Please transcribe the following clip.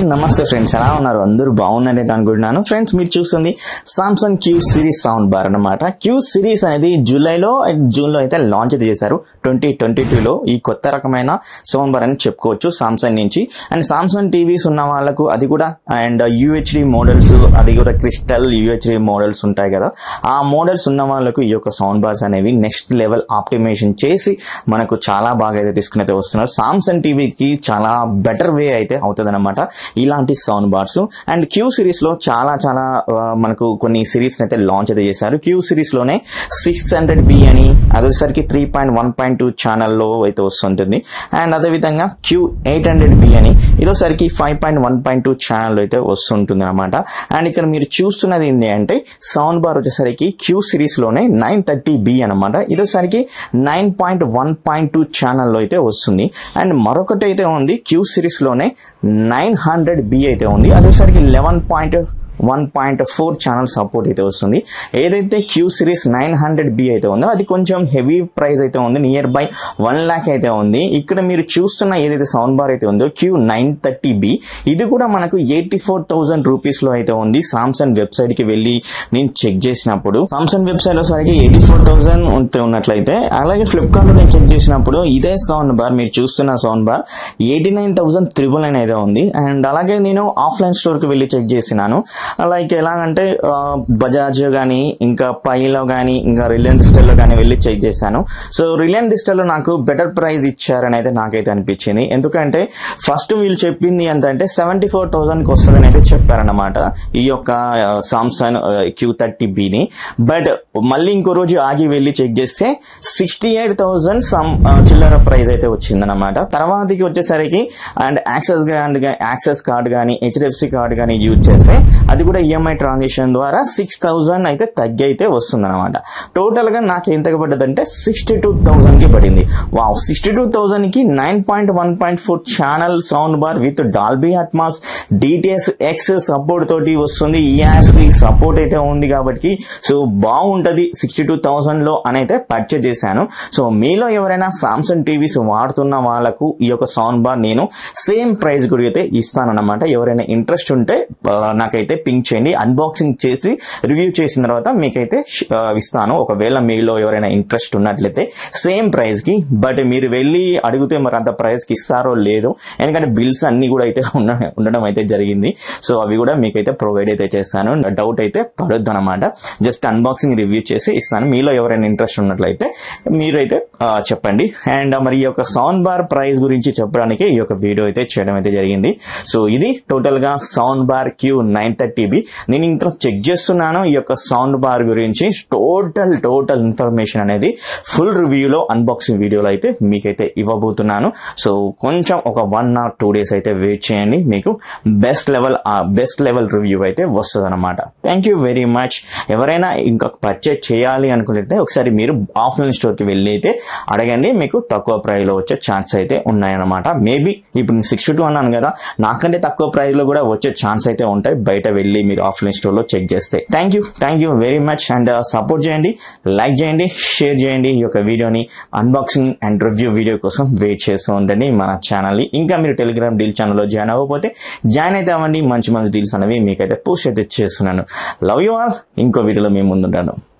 నమస్తే ఫ్రెండ్స్ ఎలా ఉన్నారు అందరూ బాగున్నారని అనుకుంటున్నాను ఫ్రెండ్స్ మీరు చూస్తుంది Samsung Q series sound bar అన్నమాట క్యూ సిరీస్ అనేది జూలైలో అండ్ జూన్లో అయితే లాంచ్ అయితే చేశారు ట్వంటీ ట్వంటీ టూలో ఈ కొత్త రకమైన సౌండ్ బార్ అని చెప్పుకోవచ్చు సామ్సంగ్ నుంచి అండ్ సామ్సంగ్ టీవీస్ ఉన్న వాళ్ళకు అది కూడా అండ్ యూహెచ్డి మోడల్స్ అది కూడా క్రిస్టల్ యూహెచ్డి మోడల్స్ ఉంటాయి కదా ఆ మోడల్స్ ఉన్న వాళ్ళకు ఈ యొక్క సౌండ్ బార్స్ అనేవి నెక్స్ట్ లెవెల్ ఆప్టిమేషన్ చేసి మనకు చాలా బాగా అయితే తీసుకుని అయితే వస్తున్నారు సామ్సంగ్ టీవీకి చాలా బెటర్ వే అయితే అవుతుంది అనమాట ఇలాంటి sound bars and Q series లో చాలా చాలా ఆ, మనకు కొన్ని సిరీస్ అయితే లాంచ్ అయితే చేశారు క్యూ సిరీస్ లోనే సిక్స్ హండ్రెడ్ బి అని అదేసరికి three point one point two ఛానల్లో అయితే వస్తుంటుంది అండ్ అదేవిధంగా క్యూ ఎయిట్ హండ్రెడ్ బి అని ఇదోసరికి five point one point two ఛానల్లో అయితే వస్తుంటుంది అనమాట అండ్ ఇక్కడ మీరు చూస్తున్నది ఏంటి అంటే సౌండ్ బార్ వచ్చేసరికి క్యూ సిరీస్ లోనే నైన్ థర్టీ బి అనమాట ఇదోసరికి nine point one point two ఛానల్లో అయితే వస్తుంది అండ్ మరొకటి అయితే ఉంది క్యూ సిరీస్ లోనే నైన్ హండ్రెడ్ బి అయితే ఉంది అదేసరికి eleven point one point four channel support అయితే వస్తుంది ఏదైతే Q series nine hundred B అయితే ఉందో అది కొంచెం హెవీ ప్రైస్ అయితే ఉంది నియర్ బై వన్ ల్యాక్ అయితే ఉంది ఇక్కడ మీరు చూస్తున్న ఏదైతే సౌండ్ బార్ అయితే ఉందో క్యూ నైన్ థర్టీ బి ఇది కూడా మనకు ఎయిటీ ఫోర్ థౌసండ్ రూపీస్ లో అయితే ఉంది సామ్సంగ్ వెబ్సైట్ కి వెళ్ళి నేను చెక్ చేసినప్పుడు సామ్సంగ్ వెబ్సైట్ లో సరికి ఎయిటీ ఫోర్ థౌసండ్ ఉంటే ఉన్నట్లయితే అలాగే ఫ్లిప్కార్ట్ లో నేను చెక్ చేసినప్పుడు ఇదే సౌండ్ బార్ మీరు చూస్తున్న sound bar eighty nine thousand triple nine అయితే ఉంది అండ్ అలాగే నేను ఆఫ్లైన్ స్టోర్ కి వెళ్ళి చెక్ చేసినాను లైక్ ఎలాగంటే ఆ, బజాజ్ కానీ ఇంకా పైలో కానీ ఇంకా రిలయన్స్ డిజిటల్లో కానీ వెళ్ళి చెక్ చేశాను సో రిలయన్స్ డిజిటల్లో నాకు బెటర్ ప్రైస్ ఇచ్చారని అయితే నాకైతే అనిపించింది ఎందుకంటే ఫస్ట్ వీళ్ళు చెప్పింది ఎంతంటే సెవెంటీ ఫోర్ థౌసండ్కి వస్తుందని అయితే చెప్పారన్నమాట ఈ యొక్క సామ్సంగ్ క్యూ థర్టీ బిని బట్ మళ్ళీ ఇంకో రోజు ఆగి వెళ్ళి చెక్ చేస్తే సిక్స్టీ ఎయిట్ థౌసండ్ సమ్ చిల్లర ప్రైస్ అయితే వచ్చిందన్నమాట తర్వాతకి వచ్చేసరికి and Axis and Axis card కానీ హెచ్డిఎఫ్సి కార్డ్ కానీ యూజ్ చేస్తే అది కూడా ఈఎంఐ ట్రాన్సాక్షన్ ద్వారా సిక్స్ థౌసండ్ అయితే తగ్గి అయితే వస్తుంది అనమాట టోటల్ గా నాకు ఎంతగా పడ్డదంటే సిక్స్టీ టూ థౌసండ్ కి పడింది వావ్ సిక్స్టీ టూ థౌసండ్ కి nine point one point four channel sound bar with Dolby Atmos DTS X support తోటి వస్తుంది ఈఆర్స్ కి సపోర్ట్ అయితే ఉంది కాబట్టి సో బాగుంటది సిక్స్టీ టూ థౌసండ్ లో అని అయితే పర్చేజ్ చేశాను సో మీలో ఎవరైనా సామ్సంగ్ టీవీస్ వాడుతున్న వాళ్ళకు ఈ యొక్క సౌండ్ బార్ నేను సేమ్ ప్రైస్ కూడా అయితే ఇస్తానన్నమాట ఎవరైనా ఇంట్రెస్ట్ ఉంటే ఆ, నాకైతే పింక్ చేయండి అన్బాక్సింగ్ చేసి రివ్యూ చేసిన తర్వాత మీకైతే ష్- ఆ, ఇస్తాను ఒకవేళ మీలో ఎవరైనా ఇంట్రెస్ట్ ఉన్నట్లయితే సేమ్ ప్రైస్ కి బట్ మీరు వెళ్ళి అడిగితే మరి అంత ప్రైస్ కి ఇస్తారో లేదో ఎందుకంటే బిల్స్ అన్ని కూడా అయితే ఉన్న- ఉండడం అయితే జరిగింది సో అవి కూడా మీకైతే ప్రొవైడ్ అయితే చేస్తాను డౌట్ అయితే పడొద్దు అనమాట జస్ట్ అన్బాక్సింగ్ రివ్యూ చేసి ఇస్తాను మీలో ఎవరైనా ఇంట్రెస్ట్ ఉన్నట్లయితే మీరైతే ఆ, చెప్పండి అండ్ మరి ఈ యొక్క సౌండ్ బార్ ప్రైస్ గురించి చెప్పడానికి ఈ యొక్క వీడియో అయితే చేయడం అయితే జరిగింది సో ఇది టోటల్ గా sound bar Q nine thirty B నేను ఇంట్లో చెక్ చేస్తున్నాను ఈ యొక్క సౌండ్ బార్ గురించి టోటల్ టోటల్ ఇన్ఫర్మేషన్ అనేది ఫుల్ రివ్యూలో అన్బాక్సింగ్ వీడియోలో అయితే మీకైతే ఇవ్వబోతున్నాను సో కొంచెం ఒక వన్ ఆర్ టూ డేస్ అయితే వెయిట్ చేయండి మీకు best level best level review అయితే వస్తుంది అనమాట థ్యాంక్ యూ వెరీ మచ్ ఎవరైనా ఇంకా పర్చేజ్ చేయాలి అనుకుంటే ఒకసారి మీరు ఆఫ్లైన్ స్టోర్కి వెళ్ళి అయితే అడగండి మీకు తక్కువ ప్రైస్లో వచ్చే ఛాన్స్ అయితే ఉన్నాయన్నమాట మేబీ ఇప్పుడు నేను సిక్స్టీ టూ అన్నాను కదా నాకంటే తక్కువ ప్రైస్లో కూడా వచ్చే ఛాన్స్ అయితే ఉంటాయి బయట వెళ్ళి మీరు ఆఫ్లైన్ స్టోర్లో చెక్ చేస్తే thank you thank you very much and support చేయండి లైక్ చేయండి షేర్ చేయండి ఈ యొక్క వీడియోని అన్బాక్సింగ్ అండ్ రివ్యూ వీడియో కోసం వెయిట్ చేస్తూ ఉండండి మన ఛానల్ని ఇంకా మీరు టెలిగ్రామ్ డీల్ ఛానల్లో జాయిన్ అవ్వకపోతే జాయిన్ అయితే అవ్వండి మంచి మంచి డీల్స్ అనేవి మీకైతే పోస్ట్ అయితే చేస్తున్నాను లవ్ యూ ఆల్ ఇంకో వీడియోలో మేము ముందుంటాను